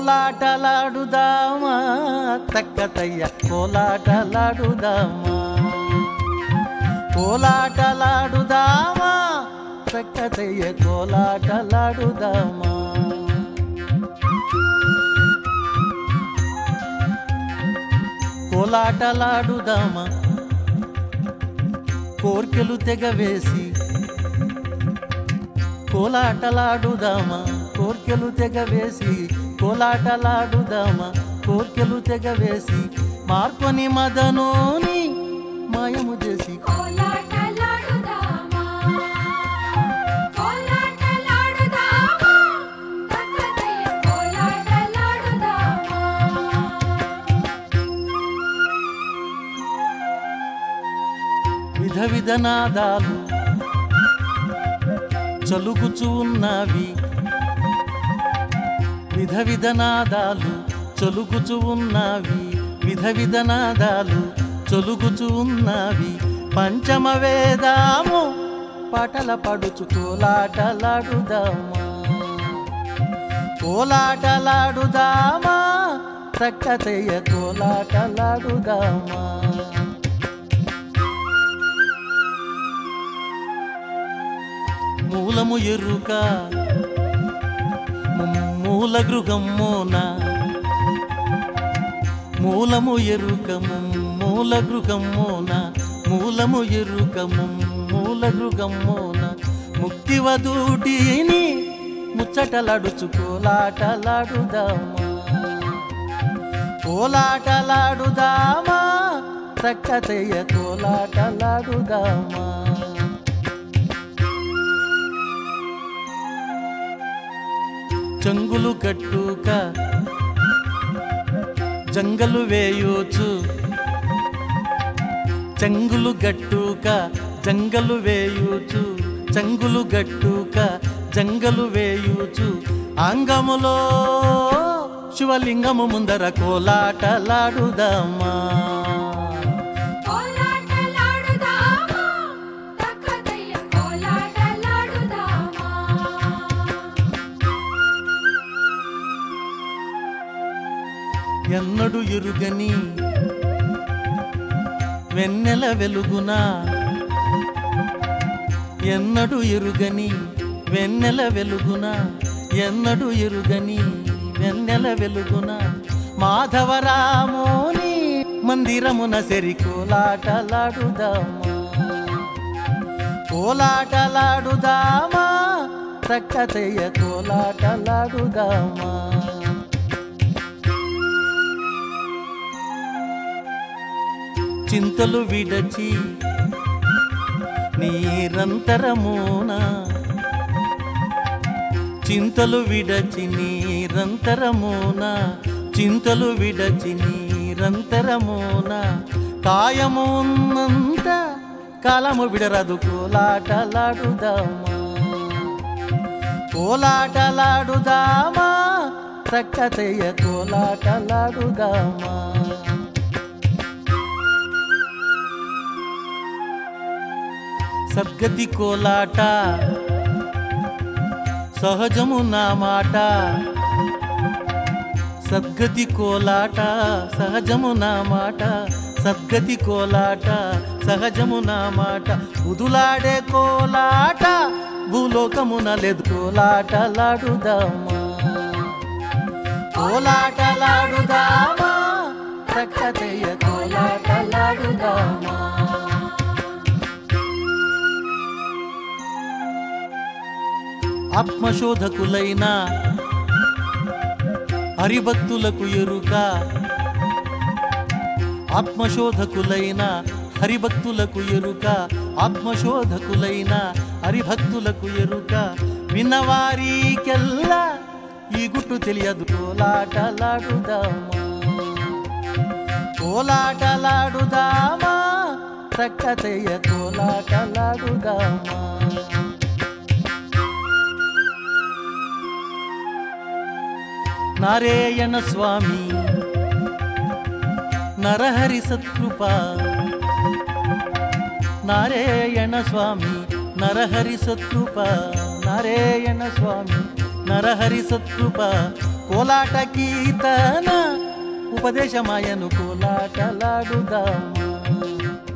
కోలాటలాడుదామా తక్కతయ్య కోలాటలాడుదామా కోలాటలాడుదామా తక్కతయ్య కోలాటలాడుదామా కోలాటలాడుదామా కోర్కెలు తెగవేసి కోలాటలాడుదామా కోర్కెలు తెగవేసి కోలాటలాడుదామా కోర్కెలు తెగవేసి మార్కొని మదనోని మాయము చేసి కోలాటలాడుదామా కోలాటలాడుదామా తక్కదయ్య కోలాటలాడుదామా విధ విధనాదాలు చలుగుచూ ఉన్నవి విధ విధనాదాలు చొలుగుచూ ఉన్నవి విధ విధనాదాలు చొలుగుచూ ఉన్నవి పంచమ వేదాము పాటల పడుచు కోలాటలాడుదామా కోలాటలాడుదామా తక్కతయ్య కోలాటలాడుదామా మూలము ఎరుక మూల గృహమ్మోన మూలము ఎరుకము మూల గృహమ్మోన మూలము ఎరుకము మూల గృహమ్మోన ముక్తి వదూటిని ముచ్చటలాడుచు కోలాటలాడుదామా కోలాటలాడుదామా తక్కతయ్య కోలాటలాడుదామా చెంగులు కట్టుక జంగలు వేయోచు చెంగులు గట్టుక జంగలు వేయుచు చెంగులు గట్టుక జంగలు వేయుచు అంగములో శివలింగము ముందర కోలాటలాడుదామా కోలాటలాడుదామా తక్కదయ్య కోలాటలాడుదామా ఎన్నడు ఎరుగని వెన్నెల వెలుగున ఎన్నడు ఎరుగని వెన్నెల వెలుగున ఎన్నడు ఎరుగని వెన్నెల వెలుగున మాధవరామోని మందిరమున సెరి కోలాటలాడుదామా కోలాటలాడుదామా తక్కతయ్య కోలాటలాడుదామా చింతలు విడచి నిరంతరమున చింతలు విడచి నిరంతరమున చింతలు విడచి నిరంతరమున కాయము ఉన్నంత కాలము విడరదు కోలాటలాడుదామా కోలాటలాడుదామా తక్కతయ్య కోలాటలాడుదామా సద్గతి కోలాట సహజము నా మాట సద్గతి కోలాట సహజము నా మాట సద్గతి కోలాట సహజము నా మాట బుదులాడే కోలాట భూలోకమున లేదు కోలాటలాడుదామా కోలాటలాడుదామా ప్రక్కతయ్య కోలాటలాడుదామా ఆత్మశోధకులైన హరిభక్తులకు ఎరుక ఆత్మశోధకులైన హరిభక్తులకు ఎరుక ఆత్మశోధకులైన హరిభక్తులకు ఎరుక విన్నవారికెల్లా ఈ గుట్టు తెలియదు కోలాటలాడుదామా కోలాటలాడుదామా ప్రక్కతయ్య కోలాటలాడుదామా నారాయణ స్వామి నరహరి సత్కృప నారాయణ స్వామి నరహరి సత్కృప నారాయణ స్వామి నరహరి సత్కృప కోలాట కీర్తన ఉపదేశమాయను కోలాటలాడుదామా